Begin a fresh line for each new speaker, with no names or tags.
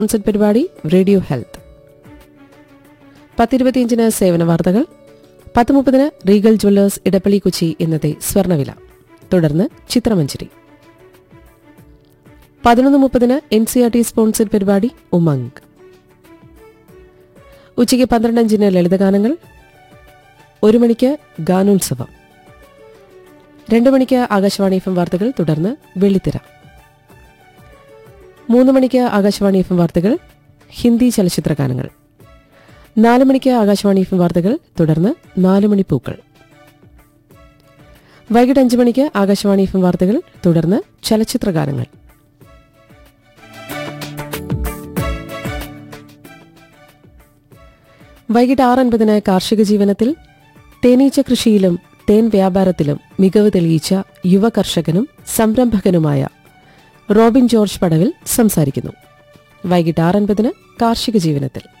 sponsored പരിപാടി radio health പത്തിരുപത്തിയഞ്ചിന് സേവന വാർത്തകൾ പത്ത് മുപ്പതിന് റീഗൽ ജ്വല്ലേഴ്സ് ഇടപ്പള്ളി കൊച്ചി ഇന്നത്തെ സ്വർണ്ണവില തുടർന്ന് ചിത്രമഞ്ചരി പതിനൊന്ന് മുപ്പതിന് N C R T sponsored പരിപാടി ഉമംഗ് ഉച്ചയ്ക്ക് പന്ത്രണ്ടഞ്ചിന് ലളിതഗാനങ്ങൾ ഒരു മണിക്ക് ഗാനോത്സവം രണ്ട് മണിക്ക് ആകാശവാണി എഫ് എം വാർത്തകൾ തുടർന്ന് വെള്ളിത്തിര മൂന്ന് മണിക്ക് ആകാശവാണി എഫ് എം വാർത്തകൾ ഹിന്ദി ചലച്ചിത്ര ഗാനങ്ങൾ നാല് മണിക്ക് ആകാശവാണി എഫ് എം വാർത്തകൾ തുടർന്ന് നാല് മണി പൂക്കൾ വൈകിട്ട് അഞ്ച് മണിക്ക് ആകാശവാണി എഫ് എം വാർത്തകൾ തുടർന്ന് ചലച്ചിത്ര ഗാനങ്ങൾ വൈകിട്ട് ആറ് അൻപതിന് കാർഷിക ജീവനത്തിൽ തേനീച്ച കൃഷിയിലും തേൻ വ്യാപാരത്തിലും മികവ് തെളിയിച്ച യുവ കർഷകനും സംരംഭകനുമായ റോബിൻ ജോർജ് പടവിൽ സംസാരിക്കുന്നു വൈകിട്ട് ആറ് അൻപതിന് കാർഷിക ജീവനത്തിൽ